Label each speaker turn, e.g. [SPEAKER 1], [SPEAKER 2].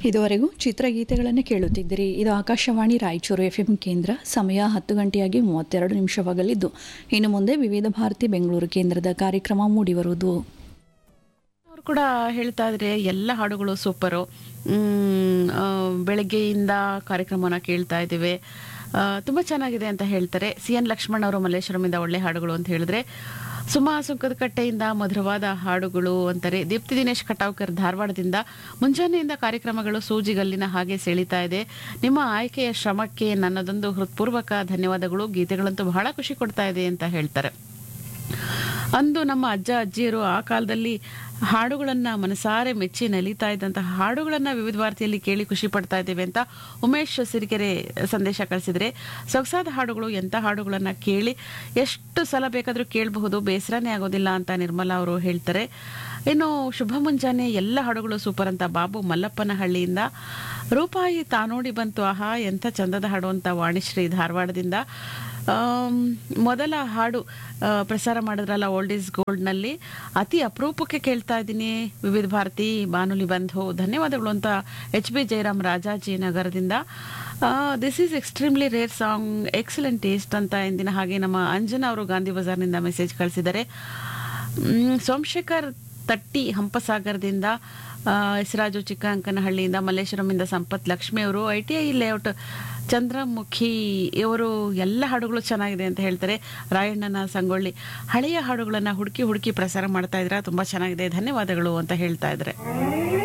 [SPEAKER 1] ಇದುವರೆಗೂ ಚಿತ್ರಗೀತೆಗಳನ್ನು ಕೇಳುತ್ತಿದ್ದಿರಿ ಇದು ಆಕಾಶವಾಣಿ ರಾಯಚೂರು ಎಫ್ ಎಂ ಕೇಂದ್ರ ಸಮಯ ಹತ್ತು ಗಂಟೆಯಾಗಿ ಮೂವತ್ತೆರಡು ನಿಮಿಷವಾಗಲಿದ್ದು ಇನ್ನು ಮುಂದೆ ವಿವಿಧ ಭಾರತಿ ಬೆಂಗಳೂರು ಕೇಂದ್ರದ ಕಾರ್ಯಕ್ರಮ ಮೂಡಿಬರುವುದು
[SPEAKER 2] ಅವ್ರು ಕೂಡ ಹೇಳ್ತಾ ಇದ್ರೆ ಎಲ್ಲ ಹಾಡುಗಳು ಸೂಪರು ಮ್, ಆ, ಬೆಳಗ್ಗೆಯಿಂದ ಕಾರ್ಯಕ್ರಮನ ಕೇಳ್ತಾ ಇದ್ದೇವೆ ಆ, ತುಂಬಾ ಚೆನ್ನಾಗಿದೆ ಅಂತ ಹೇಳ್ತಾರೆ ಸಿ ಎನ್ ಲಕ್ಷ್ಮಣ್ ಅವರು ಮಲ್ಲೇಶ್ವರಮಿಂದ ಒಳ್ಳೆ ಹಾಡುಗಳು ಅಂತ ಹೇಳಿದ್ರೆ ಸುಮಾ ಸುಂಕದಕಟ್ಟೆಯಿಂದ ಮಧುರವಾದ ಹಾಡುಗಳು ಅಂತಾರೆ ದೀಪ್ತಿ ದಿನೇಶ್ ಕಟಾವ್ಕರ್ ಧಾರವಾಡದಿಂದ ಮುಂಜಾನೆಯಿಂದ ಕಾರ್ಯಕ್ರಮಗಳು ಸೂಜಿಗಲ್ಲಿನ ಹಾಗೆ ಸೆಳೀತಾ ಇದೆ ನಿಮ್ಮ ಆಯ್ಕೆಯ ಶ್ರಮಕ್ಕೆ ನನ್ನದೊಂದು ಹೃತ್ಪೂರ್ವಕ ಧನ್ಯವಾದಗಳು ಗೀತೆಗಳಂತೂ ಬಹಳ ಖುಷಿ ಕೊಡ್ತಾ ಇದೆ ಅಂತ ಹೇಳ್ತಾರೆ ಅಂದು ನಮ್ಮ ಅಜ್ಜ ಅಜ್ಜಿಯರು ಆ ಕಾಲದಲ್ಲಿ ಹಾಡುಗಳನ್ನ ಮನಸಾರೆ ಮೆಚ್ಚಿ ನಲಿತಾ ಇದ್ದಂತಹ ಹಾಡುಗಳನ್ನ ವಿವಿಧ ಭಾರತಿಯಲ್ಲಿ ಕೇಳಿ ಖುಷಿ ಪಡ್ತಾ ಇದ್ದೇವೆ ಅಂತ ಉಮೇಶ್ ಸಿರಿಕೆರೆ ಸಂದೇಶ ಕಳಿಸಿದ್ರೆ ಸೊಗಸಾದ ಹಾಡುಗಳು ಎಂಥ ಹಾಡುಗಳನ್ನ ಕೇಳಿ ಎಷ್ಟು ಸಲ ಬೇಕಾದರೂ ಕೇಳಬಹುದು ಬೇಸರನೇ ಆಗೋದಿಲ್ಲ ಅಂತ ನಿರ್ಮಲಾ ಅವರು ಹೇಳ್ತಾರೆ ಇನ್ನು ಶುಭ ಮುಂಜಾನೆ ಎಲ್ಲ ಹಾಡುಗಳು ಸೂಪರ್ ಅಂತ ಬಾಬು ಮಲ್ಲಪ್ಪನಹಳ್ಳಿಯಿಂದ ರೂಪಾಯಿ ತಾನೋಡಿ ಬಂತು ಆಹಾ ಎಂಥ ಚಂದದ ಹಾಡು ಅಂತ ವಾಣಿಶ್ರೀ ಧಾರವಾಡದಿಂದ ಆಮ್, ಮೊದಲ ಹಾಡು ಆ, ಪ್ರಸಾರ ಮಾಡಿದ್ರಲ್ಲ ಓಲ್ಡ್ ಈಸ್ ಗೋಲ್ಡ್ನಲ್ಲಿ ಅತಿ ಅಪರೂಪಕ್ಕೆ ಕೇಳ್ತಾ ಇದ್ದೀನಿ ವಿವಿಧ ಭಾರತಿ ಬಾನುಲಿ ಬಂಧು ಧನ್ಯವಾದಗಳು ಅಂತ ಎಚ್ ಬಿ ಜಯರಾಮ್ ರಾಜಾಜಿನಗರದಿಂದ this is extremely rare song excellent taste ಅಂತ ಇಂದಿನ ಹಾಗೆ ನಮ್ಮ ಅಂಜನಾ ಅವರು ಗಾಂಧಿ ಬಜಾರ್ನಿಂದ ಮೆಸೇಜ್ ಕಳಿಸಿದ್ದಾರೆ ಮ್, ಸೋಮಶೇಖರ್ ತಟ್ಟಿ ಹಂಪಸಾಗರದಿಂದ ಆ, ಹೆಸರಾಜು ಚಿಕ್ಕಂಕನಹಳ್ಳಿಯಿಂದ ಮಲ್ಲೇಶ್ವರಮಿಂದ ಸಂಪತ್ ಲಕ್ಷ್ಮಿ ಅವರು I T I layout Chandramukhi ಇವರು ಎಲ್ಲ ಹಾಡುಗಳು ಚೆನ್ನಾಗಿದೆ ಅಂತ ಹೇಳ್ತಾರೆ ರಾಯಣ್ಣನ ಸಂಗೊಳ್ಳಿ ಹಳೆಯ ಹಾಡುಗಳನ್ನ ಹುಡುಕಿ ಹುಡುಕಿ ಪ್ರಸಾರ ಮಾಡ್ತಾ ಇದ್ರ ತುಂಬಾ ಚೆನ್ನಾಗಿದೆ ಧನ್ಯವಾದಗಳು ಅಂತ ಹೇಳ್ತಾ ಇದ್ದಾರೆ